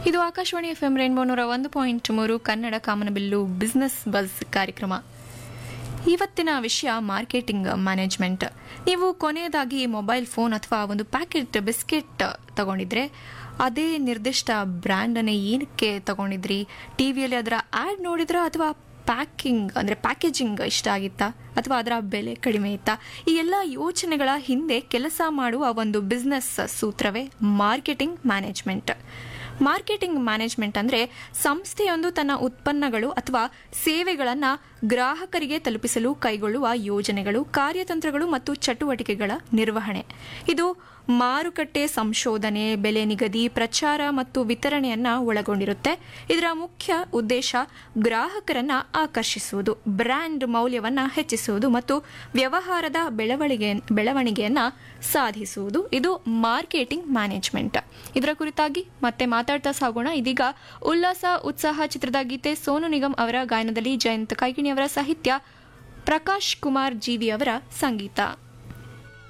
ಇದು Akashvani F M rainbow ನೂರ ಒಂದು ಪಾಯಿಂಟ್ ಮೂರು ಕನ್ನಡ ಕಾಮನಬಿಲ್ಲು ಬಿಸ್ನೆಸ್ ಬಸ್ ಕಾರ್ಯಕ್ರಮ ಇವತ್ತಿನ ವಿಷಯ ಮಾರ್ಕೆಟಿಂಗ್ ಮ್ಯಾನೇಜ್ಮೆಂಟ್ ನೀವು ಕೊನೆಯದಾಗಿ ಮೊಬೈಲ್ ಫೋನ್ ಅಥವಾ ಒಂದು ಪ್ಯಾಕೆಟ್ ಬಿಸ್ಕೆಟ್ ತಗೊಂಡಿದ್ರೆ ಅದೇ ನಿರ್ದಿಷ್ಟ ಬ್ರ್ಯಾಂಡನ್ನೇ ಏನಕ್ಕೆ ತಗೊಂಡಿದ್ರಿ ಟಿವಿಯಲ್ಲಿ ಅದರ ಆ್ಯಡ್ ನೋಡಿದ್ರ ಅಥವಾ ಪ್ಯಾಕಿಂಗ್ ಅಂದರೆ ಪ್ಯಾಕೇಜಿಂಗ್ ಇಷ್ಟ ಆಗಿತ್ತಾ ಅಥವಾ ಅದರ ಬೆಲೆ ಕಡಿಮೆ ಇತ್ತಾ ಈ ಎಲ್ಲ ಯೋಚನೆಗಳ ಹಿಂದೆ ಕೆಲಸ ಮಾಡುವ ಒಂದು ಬಿಸ್ನೆಸ್ ಸೂತ್ರವೇ ಮಾರ್ಕೆಟಿಂಗ್ ಮ್ಯಾನೇಜ್ಮೆಂಟ್ ಮಾರ್ಕೆಟಿಂಗ್ ಮ್ಯಾನೇಜ್ಮೆಂಟ್ ಅಂದರೆ ಸಂಸ್ಥೆಯೊಂದು ತನ್ನ ಉತ್ಪನ್ನಗಳು ಅಥವಾ ಸೇವೆಗಳನ್ನು ಗ್ರಾಹಕರಿಗೆ ತಲುಪಿಸಲು ಕೈಗೊಳ್ಳುವ ಯೋಜನೆಗಳು ಕಾರ್ಯತಂತ್ರಗಳು ಮತ್ತು ಚಟುವಟಿಕೆಗಳ ನಿರ್ವಹಣೆ ಇದು ಮಾರುಕಟ್ಟೆ ಸಂಶೋಧನೆ ಬೆಲೆ ನಿಗದಿ ಪ್ರಚಾರ ಮತ್ತು ವಿತರಣೆಯನ್ನ ಒಳಗೊಂಡಿರುತ್ತೆ ಇದರ ಮುಖ್ಯ ಉದ್ದೇಶ ಗ್ರಾಹಕರನ್ನ ಆಕರ್ಷಿಸುವುದು ಬ್ರ್ಯಾಂಡ್ ಮೌಲ್ಯವನ್ನ ಹೆಚ್ಚಿಸುವುದು ಮತ್ತು ವ್ಯವಹಾರದ ಬೆಳವಣಿಗೆ ಬೆಳವಣಿಗೆಯನ್ನ ಸಾಧಿಸುವುದು ಇದು ಮಾರ್ಕೆಟಿಂಗ್ ಮ್ಯಾನೇಜ್ಮೆಂಟ್ ಇದರ ಕುರಿತಾಗಿ ಮತ್ತೆ ಮಾತಾಡ್ತಾ ಸಾಗೋಣ ಇದೀಗ ಉಲ್ಲಾಸ ಉತ್ಸಾಹ ಚಿತ್ರದ ಗೀತೆ ಸೋನು ನಿಗಮ್ ಅವರ ಗಾಯನದಲ್ಲಿ ಜಯಂತ್ ಕೈಗಿಣಿ ಅವರ ಸಾಹಿತ್ಯ ಪ್ರಕಾಶ್ ಕುಮಾರ್ ಜೀವಿ ಅವರ ಸಂಗೀತ